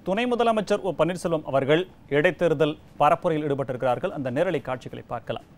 துணை முதலமைச்சர் ஓ பன்னீர்செல்வம் அவர்கள் இடைத்தேர்தல் பரப்புரையில் ஈடுபட்டிருக்கிறார்கள் அந்த நேரலை காட்சிகளை பார்க்கலாம்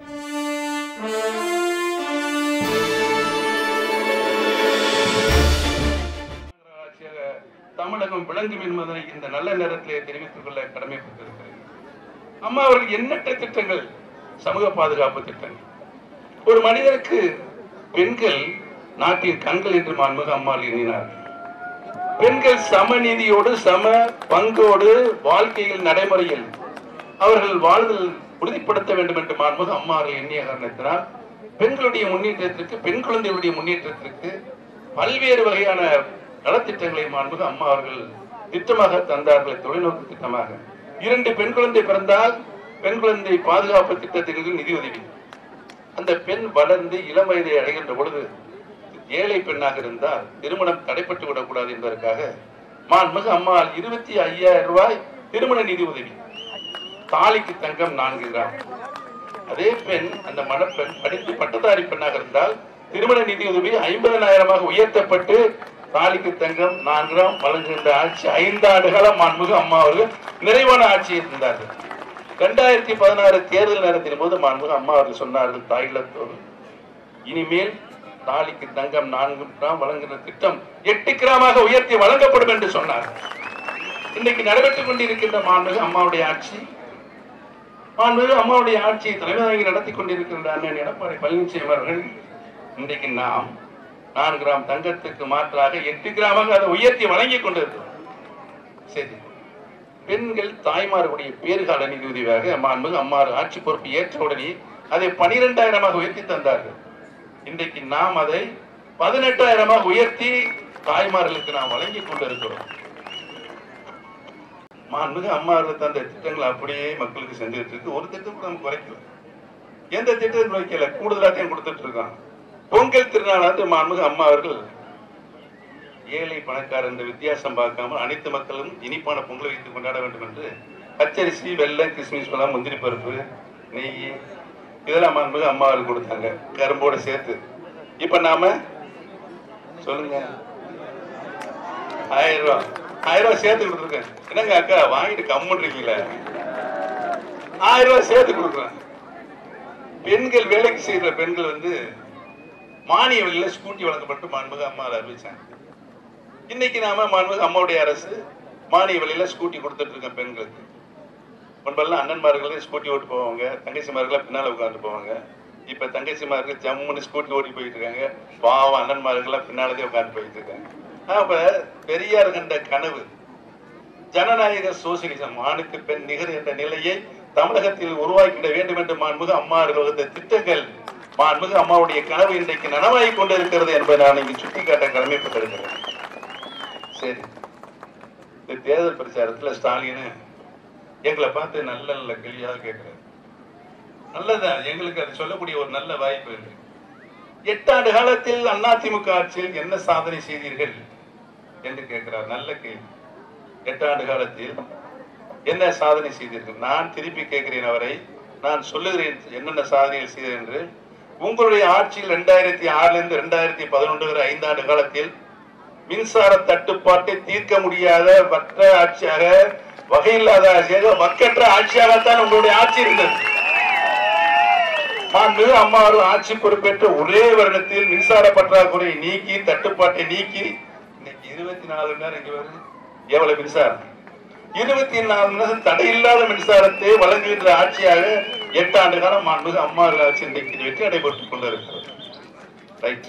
ஆட்சியாக தமிழகம் விளங்கும் என்பதனை இந்த நல்ல நேரத்திலே தெரிவித்துக் கொள்ள கடமைப்பட்டிருக்கிறேன் அம்மா அவர்கள் எண்ணற்ற திட்டங்கள் சமூக பாதுகாப்பு திட்டங்கள் ஒரு மனிதனுக்கு பெண்கள் நாட்டின் கண்கள் என்று மாண்புக அம்மாள் எண்ணினார் பெண்கள் சமநீதியோடு சம பங்கோடு வாழ்க்கையில் நடைமுறையில் அவர்கள் வாழ்தல் உறுதிப்படுத்த வேண்டும் என்று மாண்புக அம்மா அவர்கள் எண்ணிய காரணத்தினால் பெண்களுடைய முன்னேற்றத்திற்கு பெண் குழந்தைகளுடைய முன்னேற்றத்திற்கு பல்வேறு வகையான நலத்திட்டங்களை மாண்புக அம்மா அவர்கள் திட்டமாக தந்தார்கள் தொலைநோக்கு திட்டமாக இரண்டு பெண் குழந்தை பிறந்தால் பெண் குழந்தை பாதுகாப்பு திட்டத்திற்கு நிதி உதவி அந்த பெண் வளர்ந்து இளம் வயதை அடைகின்ற பொழுது ஏழை பெண்ணாக இருந்தால் திருமணம் தடைப்பட்டு விடக்கூடாது என்பதற்காக மாண்புமிகு அம்மாள் இருபத்தி ஐயாயிரம் ரூபாய் திருமண நிதி உதவி தாலிக்கு தங்கம் நான்கு கிராம் அதே பெண் அந்த மணப்பெண் படித்து பட்டதாரி பெண்ணாக இருந்தால் திருமண நிதி உதவி ஐம்பதனாயிரமாக உயர்த்தப்பட்டு தாலிக்கு தங்கம் நான்கு கிராம் வழங்குகின்ற ஆட்சி ஐந்தாண்டு காலம் மாண்புமிகு அம்மா அவர்கள் நிறைவான ஆட்சியை இருந்தார்கள் இரண்டாயிரத்தி பதினாறு தேர்தல் நேரத்தின் போது மாண்புமிகு அம்மா அவர்கள் சொன்னார்கள் தாயிலத்தோடு இனிமேல் தாலிக்கு தங்கம் நான்கு கிராம் வழங்குகிற திட்டம் எட்டு கிராமாக உயர்த்தி வழங்கப்படும் என்று சொன்னார் இன்னைக்கு நடைபெற்றுக் கொண்டிருக்கின்ற மாண்புமிகு அம்மாவுடைய ஆட்சி மாண்புமிகு அம்மாவுடைய ஆட்சியை தலைமை நடத்தி கொண்டிருக்கின்ற அண்ணன் எடப்பாடி பழனிசாமி அவர்கள் இன்றைக்கு நாம் நான்கு கிராம் தங்கத்துக்கு மாற்றாக எட்டு கிராமாக அதை உயர்த்தி வழங்கி கொண்டிருக்கிறோம் சரி பெண்கள் தாய்மார்களுடைய பேறுகால நிதி உதவியாக மாண்புமிகு அம்மா ஆட்சி பொறுப்பு ஏற்ற உடனே அதை பனிரெண்டாயிரமாக உயர்த்தி தந்தார்கள் இன்றைக்கு நாம் அதை பதினெட்டாயிரமாக உயர்த்தி தாய்மார்களுக்கு நாம் வழங்கி கொண்டிருக்கிறோம் மாண்புமிகு அம்மா அவர்கள் தந்த திட்டங்கள் அப்படியே மக்களுக்கு செஞ்சுட்டு இருக்கு ஒரு திட்டம் கூட நம்ம குறைக்கல எந்த திட்டத்தையும் குறைக்கல கூடுதலாத்தையும் கொடுத்துட்டு இருக்கோம் பொங்கல் திருநாளாண்டு மாண்புமிகு அம்மா அவர்கள் ஏழை பணக்காரர் என்ற வித்தியாசம் பார்க்காமல் அனைத்து மக்களும் இனிப்பான பொங்கலை வைத்து கொண்டாட வேண்டும் என்று பச்சரிசி வெள்ளம் கிறிஸ்மிஸ் பழம் முந்திரி பருப்பு நெய் இதெல்லாம் மாண்புமிகு அம்மா அவர்கள் கொடுத்தாங்க கரும்போட சேர்த்து இப்ப நாம சொல்லுங்க ஆயிரம் ரூபாய் ஆயிரம் ரூபாய் சேர்த்து கொடுத்துருக்கேன் என்னங்க அக்கா வாங்கிட்டு கம்முன்றீங்களே ஆயிரம் ரூபாய் சேர்த்து கொடுக்குறேன் பெண்கள் வேலைக்கு செய்யற பெண்கள் வந்து மானிய விலையில ஸ்கூட்டி வழங்கப்பட்டு மாண்புமிகு அம்மா அதை அறிவிச்சாங்க இன்னைக்கு நாம மாண்புமிகு அம்மாவுடைய அரசு மானிய விலையில ஸ்கூட்டி கொடுத்துட்டு இருக்க பெண்களுக்கு முன்பெல்லாம் அண்ணன்மார்களே ஸ்கூட்டி ஓட்டு போவாங்க தங்கச்சிமார்களே பின்னால உட்காந்து போவாங்க இப்ப தங்கச்சிமார்கள் ஜம்முன்னு ஸ்கூட்டி ஓட்டி போயிட்டு இருக்காங்க பாவம் அண்ணன்மார்கள்லாம் பின்னாலதே உட்காந்து போயிட்டு இருக்காங்க அப்ப பெரியார் கண்ட கனவு ஜனநாயக சோசியலிசம் ஆணுக்கு பெண் நிகர் என்ற நிலையை தமிழகத்தில் உருவாக்கிட வேண்டும் என்று மாண்புமிகு அம்மா அவர்கள் வகுத்த திட்டங்கள் மாண்புமிகு அம்மாவுடைய கனவு இன்றைக்கு நனவாகி கொண்டிருக்கிறது என்பதை நான் இங்கு சுட்டிக்காட்ட கடமைப்பட்டிருக்கிறேன் சரி இந்த தேர்தல் பிரச்சாரத்துல ஸ்டாலின் எங்களை பார்த்து நல்ல நல்ல கேள்வியாக கேட்கிறாரு நல்லதான் எங்களுக்கு அது சொல்லக்கூடிய ஒரு நல்ல வாய்ப்பு இருக்கு எட்டாண்டு காலத்தில் அதிமுக ஆட்சியில் என்ன சாதனை செய்தீர்கள் என்று கேட்கிறார் நல்ல கேள்வி எட்டாண்டு காலத்தில் என்ன சாதனை செய்தீர்கள் நான் திருப்பி கேட்கிறேன் அவரை நான் சொல்லுகிறேன் என்னென்ன சாதனைகள் செய்தேன் என்று உங்களுடைய ஆட்சியில் ரெண்டாயிரத்தி ஆறுல இருந்து ரெண்டாயிரத்தி பதினொன்று வரை ஐந்தாண்டு காலத்தில் மின்சார தட்டுப்பாட்டை தீர்க்க முடியாத வற்ற ஆட்சியாக வகையில்லாத ஆட்சியாக வக்கற்ற ஆட்சியாகத்தான் உங்களுடைய ஆட்சி இருந்தது மாண்புமிகு அம்மா அவர்கள் ஆட்சி பொறுப்பேற்ற ஒரே வருடத்தில் மின்சார பற்றாக்குறை நீக்கி தட்டுப்பாட்டை நீக்கி இன்னைக்கு இருபத்தி நாலு மணி நேரம் இங்க வருது எவ்வளவு மின்சாரம் இருபத்தி நாலு மணி நேரம் தடையில்லாத மின்சாரத்தை வழங்குகின்ற ஆட்சியாக எட்டு ஆண்டு காலம் மாண்புமிகு அம்மா அவர்கள் ஆட்சி இன்றைக்கு வெற்றி நடைபெற்றுக் கொண்டிருக்கிறது ரைட்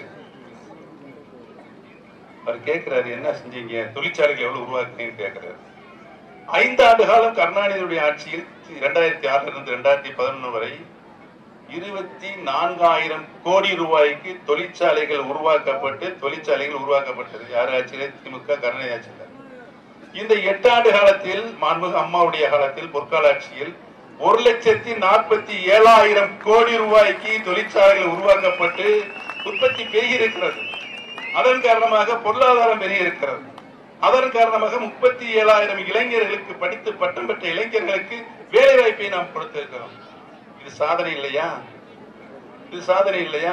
அவர் கேட்கிறாரு என்ன செஞ்சீங்க தொழிற்சாலைகள் எவ்வளவு உருவாக்குனீங்கன்னு கேட்கிறாரு ஐந்து ஆண்டு காலம் கருணாநிதியுடைய ஆட்சியில் இரண்டாயிரத்தி ஆறுல இருந்து இரண்டாயிரத்தி பதினொன்று வரை இருபத்தி நான்காயிரம் கோடி ரூபாய்க்கு தொழிற்சாலைகள் உருவாக்கப்பட்டு தொழிற்சாலைகள் உருவாக்கப்பட்டது யார் ஆட்சியில திமுக கருணாநிதி ஆட்சியில் இந்த எட்டு ஆண்டு காலத்தில் மாண்புமிகு அம்மாவுடைய காலத்தில் பொற்கால ஆட்சியில் ஒரு லட்சத்தி நாற்பத்தி ஏழாயிரம் கோடி ரூபாய்க்கு தொழிற்சாலைகள் உருவாக்கப்பட்டு உற்பத்தி பெருகியிருக்கிறது அதன் காரணமாக பொருளாதாரம் பெருகியிருக்கிறது அதன் காரணமாக முப்பத்தி ஏழாயிரம் இளைஞர்களுக்கு படித்து பட்டம் பெற்ற இளைஞர்களுக்கு வேலை வாய்ப்பை நாம் கொடுத்திருக்கிறோம் இது சாதனை இல்லையா இது சாதனை இல்லையா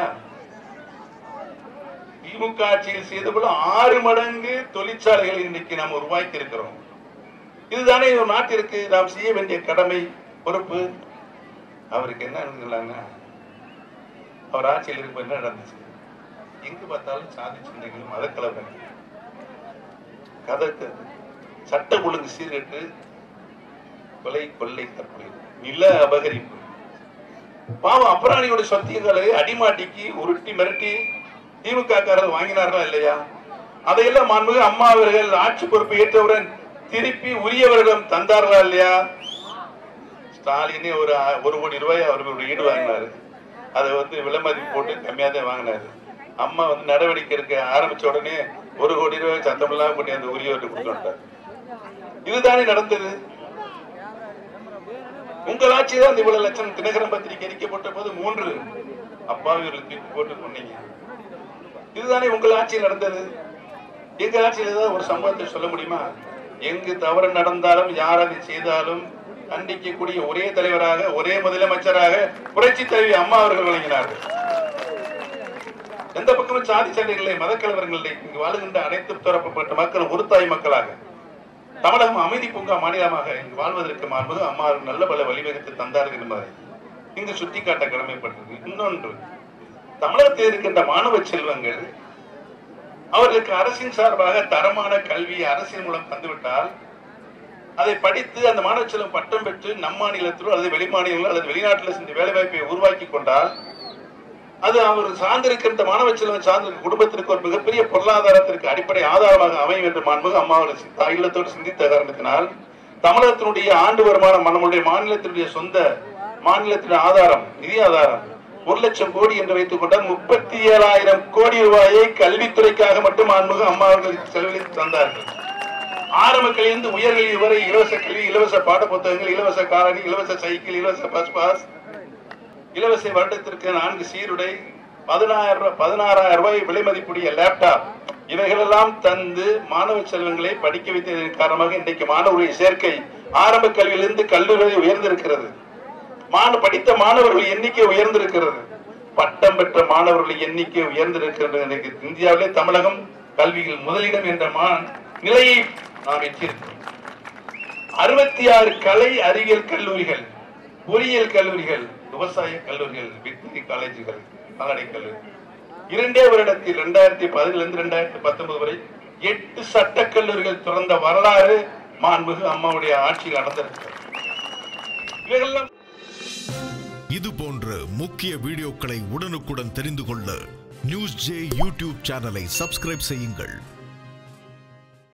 திமுக ஆட்சியில் செய்த போல ஆறு மடங்கு தொழிற்சாலைகள் இன்னைக்கு நாம் உருவாக்கி இருக்கிறோம் இதுதானே ஒரு நாட்டிற்கு நாம் செய்ய வேண்டிய கடமை பொறுப்பு அவருக்கு என்ன இருக்குல்லாங்க அவர் ஆட்சியில் இருக்கும் என்ன நடந்துச்சு எங்கு பார்த்தாலும் சாதி சண்டைகளும் மதக்கலவரங்கள் கதக்கு சட்ட ஒழுங்கு சீர்கெட்டு கொலை கொள்ளை தற்கொலை நில அபகரிப்பு பாவம் அபராணியோட சொத்தியங்களை அடிமாட்டிக்கு உருட்டி மிரட்டி திமுக காரர்கள் வாங்கினார்களா இல்லையா அதையெல்லாம் மாண்புமிகு அம்மா அவர்கள் ஆட்சி பொறுப்பு ஏற்றவுடன் திருப்பி உரியவர்களிடம் தந்தார்களா இல்லையா ஸ்டாலினே ஒரு ஆ- ஒரு கோடி ரூபாய் அவர்களுடைய ஈடு வாங்கினாரு அதை வந்து விலைமதிப்பு போட்டு கம்மியா தான் வாங்கினாரு அம்மா வந்து நடவடிக்கை எடுக்க ஆரம்பிச்ச உடனே ஒரு கோடி ரூபாய் சத்தமில்லாம கொண்டு அந்த உரியவர்கிட்ட கொடுத்து வந்துட்டார் இதுதானே நடந்தது உங்கள் ஆட்சி தான் இவ்வளவு லட்சம் தினகரன் பத்திரிகை அறிக்கை போட்ட போது மூன்று அப்பாவியர்களுக்கு தூக்கி போட்டு சொன்னீங்க இதுதானே உங்கள் ஆட்சியில் நடந்தது எங்க ஆட்சியில் ஏதாவது ஒரு சம்பவத்தை சொல்ல முடியுமா எங்கு தவறு நடந்தாலும் யார் அதை செய்தாலும் கண்டிக்கக்கூடிய ஒரே தலைவராக ஒரே முதலமைச்சராக புரட்சி தலைவி அம்மா அவர்கள் வழங்கினார்கள் எந்த பக்கமும் சாதி சண்டைகளை மதக்கலவரங்கள் இல்லை இங்கு வாழுகின்ற அனைத்து தரப்பட்ட மக்கள் ஒரு தாய் மக்களாக தமிழகம் அமைதி பூங்கா மாநிலமாக இங்கு வாழ்வதற்கு மாண்பது அம்மா அவர்கள் நல்ல பல வழிவகுத்து தந்தார்கள் என்பதை இங்கு சுட்டிக்காட்ட கடமைப்பட்டது இன்னொன்று தமிழகத்தில் இருக்கின்ற மாணவ செல்வங்கள் அவர்களுக்கு அரசின் சார்பாக தரமான கல்வி அரசின் மூலம் தந்துவிட்டால் அதை படித்து அந்த மாணவ செல்வம் பட்டம் பெற்று நம் மாநிலத்திலோ அல்லது வெளி மாநிலங்களோ அல்லது வெளிநாட்டில் சென்று வேலை வாய்ப்பை உருவாக்கி கொண்டால் அது அவர் சார்ந்திருக்கின்ற மாணவ செல்வம் சார்ந்திருக்க குடும்பத்திற்கு ஒரு மிகப்பெரிய பொருளாதாரத்திற்கு அடிப்படை ஆதாரமாக அமையும் என்று மாண்புக அம்மா அவர்கள் சித்த- இல்லத்தோடு சிந்தித்த காரணத்தினால் தமிழகத்தினுடைய ஆண்டு வருமானம் நம்முடைய மாநிலத்தினுடைய சொந்த மாநிலத்தின் ஆதாரம் நிதி ஆதாரம் ஒரு லட்சம் கோடி என்று வைத்துக் கொண்டால் முப்பத்தி ஏழாயிரம் கோடி ரூபாயை கல்வித்துறைக்காக மட்டும் மாண்புக அம்மா அவர்கள் செலவழித்து தந்தார்கள் ஆரம்ப கல்வியிலிருந்து உயர்கல்வி வரை இலவச கல்வி இலவச பாட புத்தகங்கள் இலவச காலணி இலவச சைக்கிள் இலவச பஸ் பாஸ் இலவச வருடத்திற்கு நான்கு சீருடை பதினாயிரம் ரூபாய் பதினாறாயிரம் ரூபாய் விலை மதிப்புடைய லேப்டாப் இவைகளெல்லாம் தந்து மாணவ செல்வங்களை படிக்க வைத்ததன் காரணமாக இன்றைக்கு மாணவர்களுடைய சேர்க்கை ஆரம்ப கல்வியிலிருந்து கல்லூரி வரை உயர்ந்திருக்கிறது மாண படித்த மாணவர்கள் எண்ணிக்கை உயர்ந்திருக்கிறது பட்டம் பெற்ற மாணவர்கள் எண்ணிக்கை உயர்ந்திருக்கிறது இன்னைக்கு இந்தியாவிலே தமிழகம் கல்வியில் முதலிடம் என்ற மா நிலையை நாம் எட்டியிருக்கிறோம் அறுபத்தி ஆறு கலை அறிவியல் கல்லூரிகள் பொறியியல் கல்லூரிகள் விவசாய கல்லூரிகள் வெட்டினரி காலேஜுகள் கால்நடை கல்லூரி இரண்டே வருடத்தில் இரண்டாயிரத்தி பதினிலிருந்து இரண்டாயிரத்தி பத்தொன்பது வரை எட்டு சட்டக் கல்லூரிகள் திறந்த வரலாறு மாண்புமிகு அம்மாவுடைய ஆட்சியில் நடந்திருக்கிறது இவைகளெல்லாம் இது போன்ற முக்கிய வீடியோக்களை உடனுக்குடன் தெரிந்து கொள்ள நியூஸ் ஜே யூடியூப் சேனலை சப்ஸ்கிரைப் செய்யுங்கள்